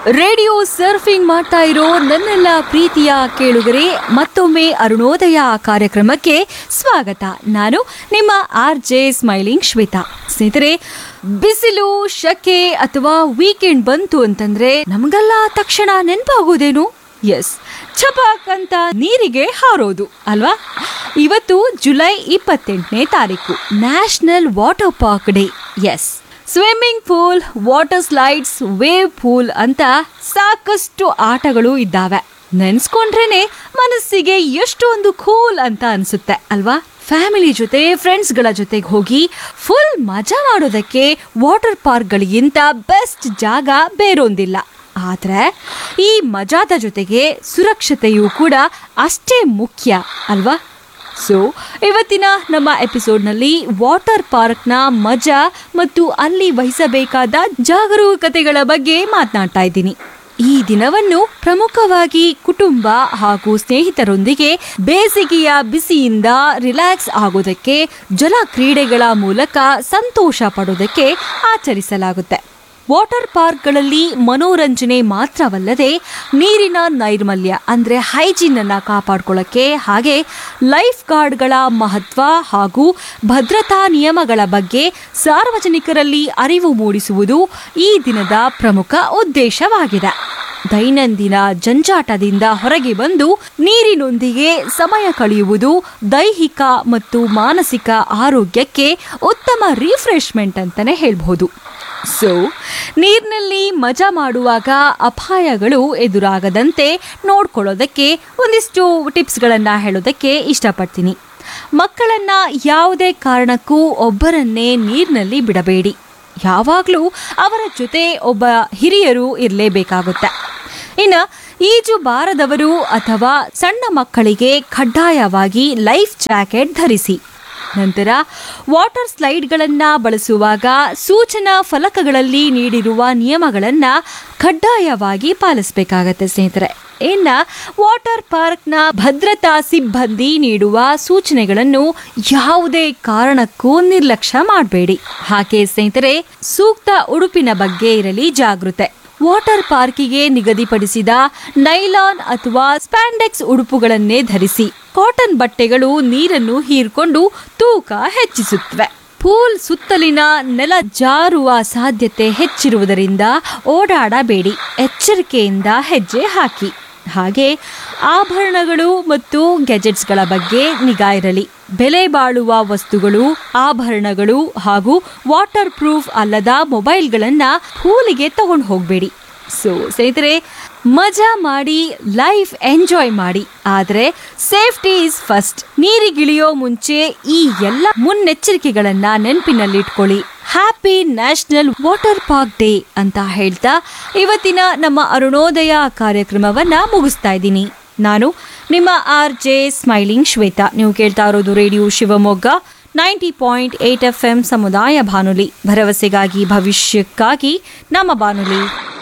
radio surfing ಮಾಡ್ತಾ ಇರೋ ನನ್ನೆಲ್ಲ ಪ್ರೀತಿಯ ಕೇಳುಗರೆ ಮತ್ತೊಮ್ಮೆ ಅರುಣೋದಯ ಕಾರ್ಯಕ್ರಮಕ್ಕೆ ಸ್ವಾಗತ ನಾನು ನಿಮ್ಮ ಆರ್ ಜೆ ಸ್ಮೈಲಿಂಗ್ ಶ್ವೇತಾ ಸ್ನೇಹಿತರೆ ಬಿಸಿಲು ಶಕೆ ಅಥವಾ ವೀಕೆಂಡ್ ಬಂತು ಅಂತಂದ್ರೆ ನಮಗೆಲ್ಲ ತಕ್ಷಣ ನೆನಪಾಗೋದೇನು ಎಸ್ ಚಪಾಕ್ ಅಂತ ನೀರಿಗೆ ಹಾರೋದು ಅಲ್ವಾ ಇವತ್ತು ಜುಲೈ ಇಪ್ಪತ್ತೆಂಟನೇ ತಾರೀಕು ನ್ಯಾಷನಲ್ ವಾಟರ್ ಪಾರ್ಕ್ ಡೇ ಎಸ್ swimming pool water slides wave pool ಅಂತ ಸಾಕಷ್ಟು ಆಟಗಳು ಇದ್ದಾವೆ ನೆನ್ಸ್ಕೊಂಡ್ರೇನೆ ಮನಸ್ಸಿಗೆ ಎಷ್ಟೊಂದು ಕೂಲ್ ಅಂತ ಅನ್ಸುತ್ತೆ ಅಲ್ವಾ ಫ್ಯಾಮಿಲಿ ಜೊತೆ ಫ್ರೆಂಡ್ಸ್ಗಳ ಜೊತೆಗೆ ಹೋಗಿ ಫುಲ್ ಮಜಾ ಮಾಡೋದಕ್ಕೆ ವಾಟರ್ ಪಾರ್ಕ್ಗಳಿಗಿಂತ ಬೆಸ್ಟ್ ಜಾಗ ಬೇರೊಂದಿಲ್ಲ ಆದ್ರೆ ಈ ಮಜಾದ ಜೊತೆಗೆ ಸುರಕ್ಷತೆಯೂ ಕೂಡ ಅಷ್ಟೇ ಮುಖ್ಯ ಅಲ್ವಾ ಸೊ ಇವತ್ತಿನ ನಮ್ಮ ಎಪಿಸೋಡ್ನಲ್ಲಿ ವಾಟರ್ ಪಾರ್ಕ್ನ ಮಜಾ ಮತ್ತು ಅಲ್ಲಿ ವಹಿಸಬೇಕಾದ ಜಾಗರೂಕತೆಗಳ ಬಗ್ಗೆ ಮಾತನಾಡ್ತಾ ಇದ್ದೀನಿ ಈ ದಿನವನ್ನು ಪ್ರಮುಖವಾಗಿ ಕುಟುಂಬ ಹಾಗೂ ಸ್ನೇಹಿತರೊಂದಿಗೆ ಬೇಸಿಗೆಯ ಬಿಸಿಯಿಂದ ರಿಲ್ಯಾಕ್ಸ್ ಆಗೋದಕ್ಕೆ ಜಲ ಕ್ರೀಡೆಗಳ ಮೂಲಕ ಸಂತೋಷ ಪಡೋದಕ್ಕೆ ಆಚರಿಸಲಾಗುತ್ತೆ ವಾಟರ್ ಪಾರ್ಕ್ಗಳಲ್ಲಿ ಮನೋರಂಜನೆ ಮಾತ್ರವಲ್ಲದೆ ನೀರಿನ ನೈರ್ಮಲ್ಯ ಅಂದರೆ ಹೈಜೀನ್ ಅನ್ನ ಕಾಪಾಡ್ಕೊಳ್ಳೋಕ್ಕೆ ಹಾಗೆ ಲೈಫ್ ಗಾರ್ಡ್ಗಳ ಮಹತ್ವ ಹಾಗೂ ಭದ್ರತಾ ನಿಯಮಗಳ ಬಗ್ಗೆ ಸಾರ್ವಜನಿಕರಲ್ಲಿ ಅರಿವು ಮೂಡಿಸುವುದು ಈ ದಿನದ ಪ್ರಮುಖ ಉದ್ದೇಶವಾಗಿದೆ ದೈನಂದಿನ ಜಂಜಾಟದಿಂದ ಹೊರಗೆ ಬಂದು ನೀರಿನೊಂದಿಗೆ ಸಮಯ ಕಳೆಯುವುದು ದೈಹಿಕ ಮತ್ತು ಮಾನಸಿಕ ಆರೋಗ್ಯಕ್ಕೆ ಉತ್ತಮ ರಿಫ್ರೆಶ್ಮೆಂಟ್ ಅಂತಾನೆ ಹೇಳ್ಬಹುದು ಸೊ ನೀರಿನಲ್ಲಿ ಮಜಾ ಮಾಡುವಾಗ ಅಪಾಯಗಳು ಎದುರಾಗದಂತೆ ನೋಡ್ಕೊಳ್ಳೋದಕ್ಕೆ ಒಂದಿಷ್ಟು ಟಿಪ್ಸ್ಗಳನ್ನು ಹೇಳೋದಕ್ಕೆ ಇಷ್ಟಪಡ್ತೀನಿ ಮಕ್ಕಳನ್ನ ಯಾವುದೇ ಕಾರಣಕ್ಕೂ ಒಬ್ಬರನ್ನೇ ನೀರಿನಲ್ಲಿ ಬಿಡಬೇಡಿ ಯಾವಾಗಲೂ ಅವರ ಜೊತೆ ಒಬ್ಬ ಹಿರಿಯರು ಇರಲೇಬೇಕಾಗುತ್ತೆ ಇನ್ನು ಈಜು ಬಾರದವರು ಅಥವಾ ಸಣ್ಣ ಮಕ್ಕಳಿಗೆ ಕಡ್ಡಾಯವಾಗಿ ಲೈಫ್ ಜಾಕೆಟ್ ಧರಿಸಿ ನಂತರ ವಾಟರ್ ಸ್ಲೈಡ್ಗಳನ್ನು ಬಳಸುವಾಗ ಸೂಚನಾ ಫಲಕಗಳಲ್ಲಿ ನೀಡಿರುವ ನಿಯಮಗಳನ್ನು ಕಡ್ಡಾಯವಾಗಿ ಪಾಲಿಸಬೇಕಾಗತ್ತೆ ಸ್ನೇಹಿತರೆ ಇನ್ನ ವಾಟರ್ ಪಾರ್ಕ್ನ ಭದ್ರತಾ ಸಿಬ್ಬಂದಿ ನೀಡುವ ಸೂಚನೆಗಳನ್ನು ಯಾವುದೇ ಕಾರಣಕ್ಕೂ ನಿರ್ಲಕ್ಷ್ಯ ಮಾಡಬೇಡಿ ಹಾಗೆ ಸ್ನೇಹಿತರೆ ಸೂಕ್ತ ಉಡುಪಿನ ಬಗ್ಗೆ ಇರಲಿ ಜಾಗೃತೆ ವಾಟರ್ ಪಾರ್ಕಿಗೆ ನಿಗದಿಪಡಿಸಿದ ನೈಲಾನ್ ಅಥವಾ ಸ್ಪ್ಯಾಂಡೆಕ್ಸ್ ಉಡುಪುಗಳನ್ನೇ ಧರಿಸಿ ಕಾಟನ್ ಬಟ್ಟೆಗಳು ನೀರನ್ನು ಹೀರ್ಕೊಂಡು ತೂಕ ಹೆಚ್ಚಿಸುತ್ತವೆ ಪೂಲ್ ಸುತ್ತಲಿನ ನೆಲ ಜಾರುವ ಸಾಧ್ಯತೆ ಹೆಚ್ಚಿರುವುದರಿಂದ ಓಡಾಡಬೇಡಿ ಎಚ್ಚರಿಕೆಯಿಂದ ಹೆಜ್ಜೆ ಹಾಕಿ ಹಾಗೆ ಆಭರಣಗಳು ಮತ್ತು ಗ್ಯಾಜೆಟ್ಸ್ಗಳ ಬಗ್ಗೆ ನಿಗಾ ಇರಲಿ ಬೆಲೆ ಬಾಳುವ ವಸ್ತುಗಳು ಆಭರಣಗಳು ಹಾಗೂ ವಾಟರ್ ಪ್ರೂಫ್ ಅಲ್ಲದ ಮೊಬೈಲ್ಗಳನ್ನು ಪೂಲಿಗೆ ತಗೊಂಡು ಹೋಗಬೇಡಿ ಸೊ ಸ್ನೇಹಿತರೆ ಮಜಾ ಮಾಡಿ ಲೈಫ್ ಎಂಜಾಯ್ ಮಾಡಿ ಆದರೆ ಸೇಫ್ಟಿ ಇಸ್ ಫಸ್ಟ್ ನೀರಿಗಿಳಿಯೋ ಮುಂಚೆ ಈ ಎಲ್ಲ ಮುನ್ನೆಚ್ಚರಿಕೆಗಳನ್ನ ನೆನಪಿನಲ್ಲಿಟ್ಕೊಳ್ಳಿ happy national water park day ಅಂತ ಹೇಳ್ತಾ ಇವತ್ತಿನ ನಮ್ಮ ಅರುಣೋದಯ ಕಾರ್ಯಕ್ರಮವನ್ನ ಮುಗಿಸ್ತಾ ಇದ್ದೀನಿ ನಾನು ನಿಮ್ಮ ಆರ್ ಜೆ ಸ್ಮೈಲಿಂಗ್ ಶ್ವೇತಾ ನೀವು ಕೇಳ್ತಾ ಇರೋದು radio Shivamogga ninety point eight F M ಸಮುದಾಯ ಬಾನುಲಿ ಭರವಸೆಗಾಗಿ ಭವಿಷ್ಯಕ್ಕಾಗಿ ನಮ್ಮ ಬಾನುಲಿ